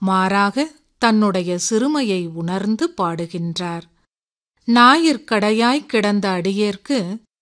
மாறாக தன்னுடைய சிறுமையை உணர்ந்து பாடுகின்றார் ஞாயிற்கடையாய் கிடந்த அடியேற்கு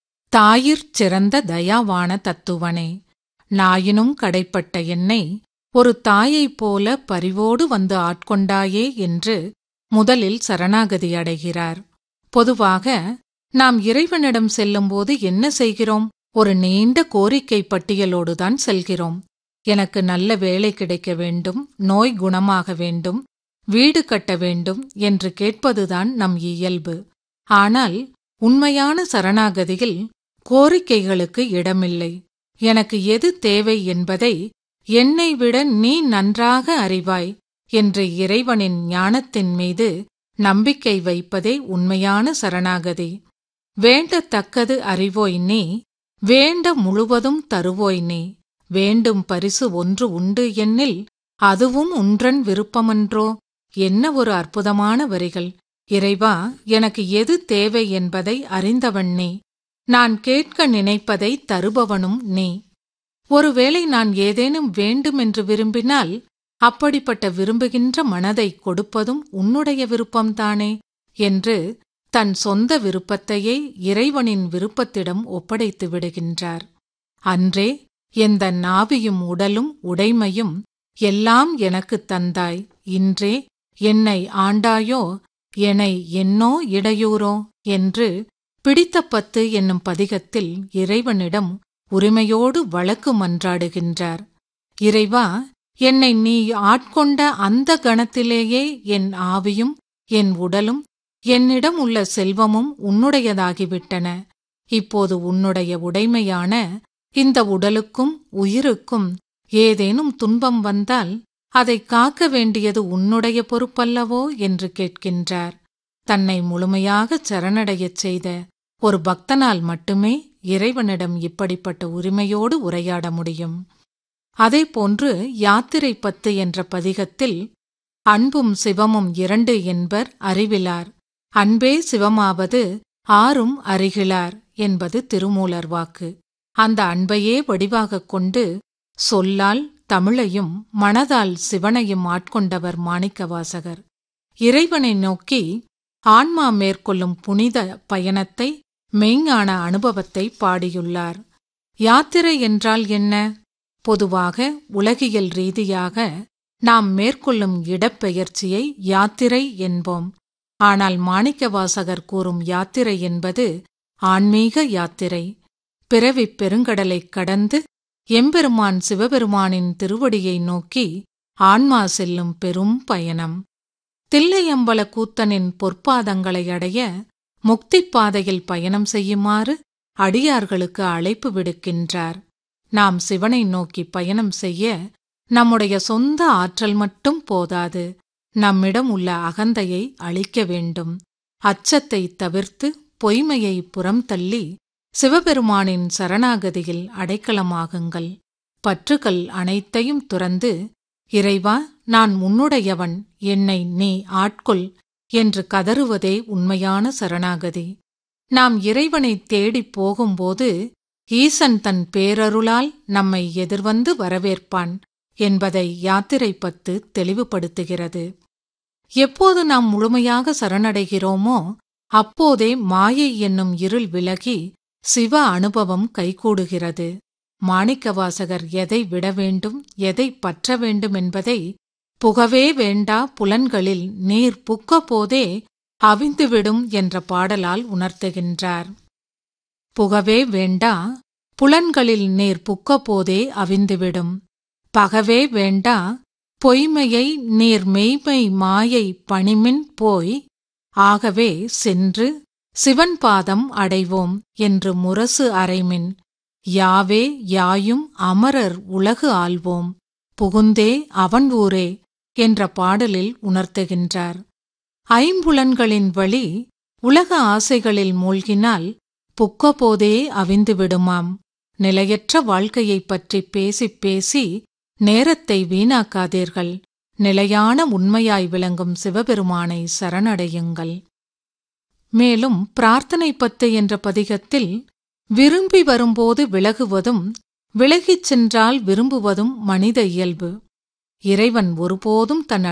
தாயிற் சிறந்த தயாவான தத்துவனே நாயினும் கடைப்பட்ட என்னை ஒரு தாயைப் போல பரிவோடு வந்து ஆட்கொண்டாயே என்று முதலில் சரணாகதி அடைகிறார் பொதுவாக நாம் இறைவனிடம் செல்லும்போது என்ன செய்கிறோம் ஒரு நீண்ட கோரிக்கை பட்டியலோடுதான் செல்கிறோம் எனக்கு நல்ல வேலை கிடைக்க வேண்டும் நோய் குணமாக வேண்டும் வீடு கட்ட வேண்டும் என்று கேட்பதுதான் நம் இயல்பு ஆனால் உண்மையான சரணாகதியில் கோரிக்கைகளுக்கு இடமில்லை எனக்கு எது தேவை என்பதை என்னை விட நீ நன்றாக அறிவாய் என்று இறைவனின் ஞானத்தின் மீது நம்பிக்கை வைப்பதே உண்மையான சரணாகதி வேண்டத்தக்கது அறிவோய் நீ வேண்ட முழுவதும் தருவோய் நீ வேண்டும் பரிசு ஒன்று உண்டு என்னில் அதுவும் உன்றன் விருப்பமன்றோ என்ன ஒரு அற்புதமான வரிகள் இறைவா எனக்கு எது தேவை என்பதை அறிந்தவன் நீ நான் கேட்க நினைப்பதை தருபவனும் நீ ஒருவேளை நான் ஏதேனும் வேண்டுமென்று விரும்பினால் அப்படிப்பட்ட விரும்புகின்ற மனதை கொடுப்பதும் உன்னுடைய விருப்பம்தானே என்று தன் சொந்த விருப்பத்தையே இறைவனின் விருப்பத்திடம் ஒப்படைத்து விடுகின்றார் அன்றே எந்த நாவியும் உடலும் உடைமையும் எல்லாம் எனக்குத் தந்தாய் இன்றே என்னை ஆண்டாயோ எனை என்னோ இடையூறோ என்று பிடித்த பத்து என்னும் பதிகத்தில் இறைவனிடம் உரிமையோடு வழக்கு மன்றாடுகின்றார் இறைவா என்னை நீ ஆட்கொண்ட அந்த கணத்திலேயே என் ஆவியும் என் உடலும் என்னிடம் உள்ள செல்வமும் உன்னுடையதாகிவிட்டன இப்போது உன்னுடைய உடைமையான இந்த உடலுக்கும் உயிருக்கும் ஏதேனும் துன்பம் வந்தால் அதை காக்க வேண்டியது உன்னுடைய பொறுப்பல்லவோ என்று கேட்கின்றார் தன்னை முழுமையாகச் சரணடையச் செய்த ஒரு பக்தனால் மட்டுமே இறைவனிடம் இப்படிப்பட்ட உரிமையோடு உரையாட முடியும் அதேபோன்று யாத்திரை பத்து என்ற பதிகத்தில் அன்பும் சிவமும் இரண்டு என்பர் அறிவிலார் அன்பே சிவமாவது ஆறும் அறிகிலார் என்பது திருமூலர் வாக்கு அந்த அன்பையே வடிவாகக் கொண்டு சொல்லால் தமிழையும் மனதால் சிவனையும் ஆட்கொண்டவர் மாணிக்கவாசகர் இறைவனை நோக்கி ஆன்மா மேற்கொள்ளும் புனித பயணத்தை மெய்ஞான அனுபவத்தை பாடியுள்ளார் யாத்திரை என்றால் என்ன பொதுவாக உலகியல் ரீதியாக நாம் மேற்கொள்ளும் இடப்பெயர்ச்சியை யாத்திரை என்போம் ஆனால் மாணிக்கவாசகர் கூறும் யாத்திரை என்பது ஆன்மீக யாத்திரை பிறவிப் பெருங்கடலைக் கடந்து எம்பெருமான் சிவபெருமானின் திருவடியை நோக்கி ஆன்மா செல்லும் பெரும் பயணம் தில்லையம்பல கூத்தனின் பொற்பாதங்களை அடைய முக்திப் பாதையில் பயணம் செய்யுமாறு அடியார்களுக்கு அழைப்பு விடுக்கின்றார் நாம் சிவனை நோக்கி பயணம் செய்ய நம்முடைய சொந்த ஆற்றல் மட்டும் போதாது நம்மிடம் உள்ள அகந்தையை அழிக்க வேண்டும் அச்சத்தை தவிர்த்து பொய்மையை புறம் தள்ளி சிவபெருமானின் சரணாகதியில் அடைக்கலமாகுங்கள் பற்றுகள் அனைத்தையும் துறந்து இறைவா நான் உன்னுடையவன் என்னை நீ ஆட்கொள் என்று கதறுவதே உண்மையான சரணாகதி நாம் இறைவனை தேடிப் போகும்போது ஈசன் தன் பேரருளால் நம்மை எதிர்வந்து வரவேற்பான் என்பதை யாத்திரை பத்து தெளிவுபடுத்துகிறது எப்போது நாம் முழுமையாக சரணடைகிறோமோ அப்போதே மாயை என்னும் இருள் விலகி சிவ அனுபவம் கைகூடுகிறது மாணிக்கவாசகர் எதை விட வேண்டும் எதை பற்ற வேண்டும் என்பதை புகவே வேண்டா புலன்களில் நீர் புக்க போதே அவிந்துவிடும் என்ற பாடலால் உணர்த்துகின்றார் புகவே வேண்டா புலன்களில் நீர் புக்க போதே அவிந்துவிடும் பகவே வேண்டா பொய்மையை நீர் மெய்மை மாயை பணிமின் போய் ஆகவே சென்று சிவன் பாதம் அடைவோம் என்று முரசு அறைமின் யாவே யாயும் அமரர் உலகு ஆள்வோம் புகுந்தே அவன் ஊரே என்ற பாடலில் உணர்த்துகின்றார் ஐம்புலன்களின் வழி உலக ஆசைகளில் மூழ்கினால் புக்கப்போதே அவிந்து விடுமாம் நிலையற்ற வாழ்க்கையைப் பற்றி பேசிப் பேசி நேரத்தை வீணாக்காதீர்கள் நிலையான உண்மையாய் விளங்கும் சிவபெருமானை சரணடையுங்கள் மேலும் பிரார்த்தனை பத்து என்ற பதிகத்தில் விரும்பி வரும்போது விலகுவதும் விலகிச் சென்றால் விரும்புவதும் மனித இயல்பு இறைவன் ஒருபோதும் தன்